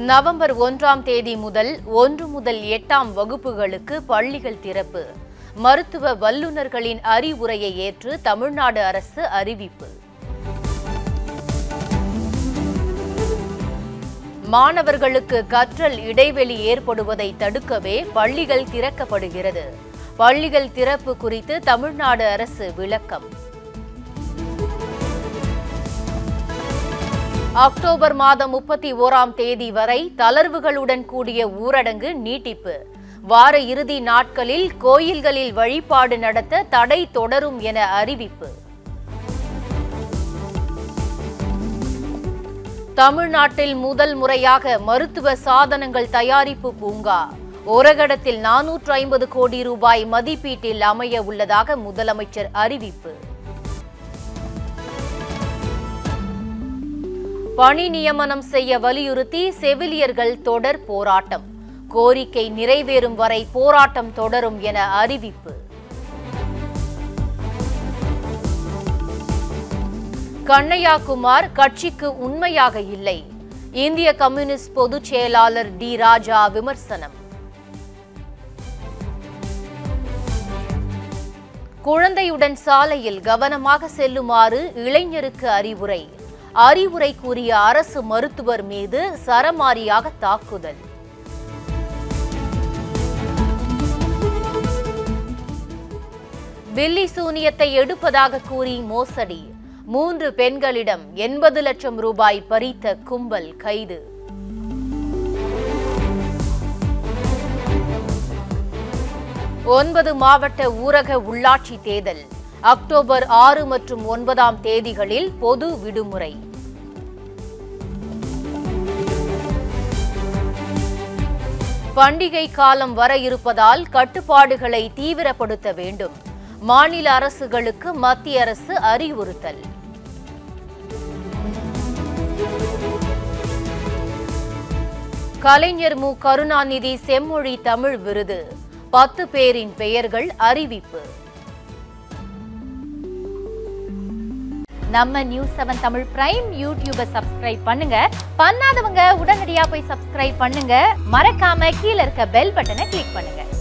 November ஒன்றாம் தேதி முதல் ஒன்று முதல் எட்டாம் வகுப்புகளுக்கு பள்ளிகள் திறப்பு மருத்துவ வல்லுநர்களின் அறிவுரையை ஏற்று தமிழ்நாடு அரசு அறிவிப்பு மாணவர்களுக்கு கற்றல் இடைவெளி ஏற்படுவதை தடுக்கவே பள்ளிகள் திறக்கப்படுகிறது பள்ளிகள் திறப்பு குறித்து தமிழ்நாடு அரசு விளக்கம் அக்டோபர் மாதம் முப்பத்தி ஓராம் தேதி வரை தளர்வுகளுடன் கூடிய ஊரடங்கு நீட்டிப்பு வார இறுதி நாட்களில் கோயில்களில் வழிபாடு நடத்த தடை தொடரும் என அறிவிப்பு தமிழ்நாட்டில் முதல் முறையாக மருத்துவ சாதனங்கள் தயாரிப்பு பூங்கா ஒரகடத்தில் நானூற்று ஐம்பது கோடி ரூபாய் மதிப்பீட்டில் அமைய உள்ளதாக முதலமைச்சர் அறிவிப்பு பணி நியமனம் செய்ய வலியுறுத்தி செவிலியர்கள் தொடர் போராட்டம் கோரிக்கை நிறைவேறும் வரை போராட்டம் தொடரும் என அறிவிப்பு கண்ணையாகுமார் கட்சிக்கு உண்மையாக இல்லை இந்திய கம்யூனிஸ்ட் பொதுச் செயலாளர் டி ராஜா விமர்சனம் குழந்தையுடன் சாலையில் கவனமாக செல்லுமாறு இளைஞருக்கு அறிவுரை அறிவுரை கூறிய அரசு மருத்துவர் மீது சரமாரியாக தாக்குதல் பில்லி சூனியத்தை எடுப்பதாக கூறி மோசடி மூன்று பெண்களிடம் எண்பது லட்சம் ரூபாய் பறித்த கும்பல் கைது ஒன்பது மாவட்ட ஊரக உள்ளாட்சி தேர்தல் அக்டோபர் ஆறு மற்றும் ஒன்பதாம் தேதிகளில் பொது விடுமுறை பண்டிகை காலம் வர இருப்பதால் கட்டுப்பாடுகளை தீவிரப்படுத்த வேண்டும் மாநில அரசுகளுக்கு மத்திய அரசு அறிவுறுத்தல் கலைஞர் மு கருணாநிதி செம்மொழி தமிழ் விருது பத்து பேரின் பெயர்கள் அறிவிப்பு நம்ம நியூஸ் செவன் தமிழ் பிரைம் யூடியூபை சப்ஸ்கிரைப் பண்ணுங்க பண்ணாதவங்க உடனடியா போய் சப்ஸ்கிரைப் பண்ணுங்க மறக்காம கீழ இருக்க பெல் பட்டனை கிளிக் பண்ணுங்க